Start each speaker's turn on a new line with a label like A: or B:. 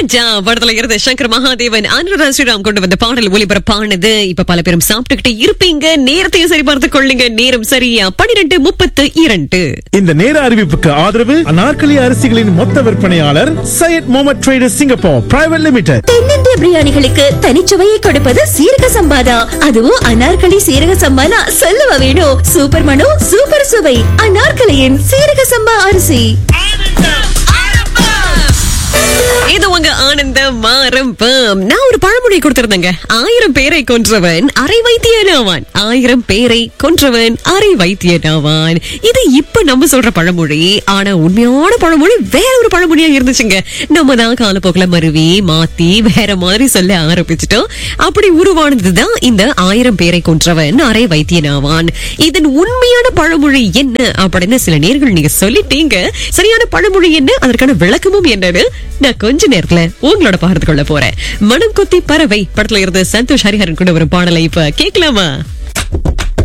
A: ராஜா படத்துல இருந்து சங்கர் மகாதேவன் அனுராதா ஸ்ரீராம் கொண்டு வந்த பாடல் ஒளிபரப்பானது இப்ப பல பேரும் சாப்பிட்டுக்கிட்டு இருப்பீங்க நேரத்தையும் சரி பார்த்து கொள்ளுங்க நேரம் சரியா பன்னிரெண்டு முப்பத்து இரண்டு
B: இந்த நேர அறிவிப்புக்கு ஆதரவு அனார்கலி அரிசிகளின் மொத்த விற்பனையாளர் Syed Mohammed traders Singapore private limited
C: தென்னிந்திய பிரியாணிகளுக்கு தனிச்சுவையை கொடுப்பது சீரக சம்பாதா அதுவும் அனார்கலி சீரக சம்பானா சொல்லவா வேணும் சூப்பர் மனோ சூப்பர் சுவை அனார்கலியின் சீரக சம்பா அரிசி
A: இது உங்க ஆனந்த மாரம்பம் நான் ஒரு பழமொழி கொடுத்திருந்தேங்க ஆயிரம் பேரை கொன்றவன் அரை வைத்தியனாவான் ஆயிரம் பேரை கொன்றவன் அரை வைத்தியனாவான் இது இப்ப நம்ம சொல்ற பழமொழி ஆனா உண்மையான பழமொழி வேற ஒரு பழமொழியா இருந்துச்சுங்க நம்ம தான் காலப்போக்கில் மருவி மாத்தி வேற மாதிரி சொல்ல ஆரம்பிச்சிட்டோம் அப்படி உருவானதுதான் இந்த ஆயிரம் பேரை கொன்றவன் அரை வைத்தியனாவான் இதன் உண்மையான பழமொழி என்ன அப்படின்னு சில நேர்கள் நீங்க சொல்லிட்டீங்க சரியான பழமொழி என்ன அதற்கான விளக்கமும் என்னன்னு நான் கொஞ்ச நேரத்துல உங்களோட பகிர்ந்து கொள்ள போறேன் மனம் கொத்தி பறவை படத்துல இருந்து சந்தோஷ் ஹரிஹரன் கூட ஒரு பாடலை இப்ப கேட்கலாமா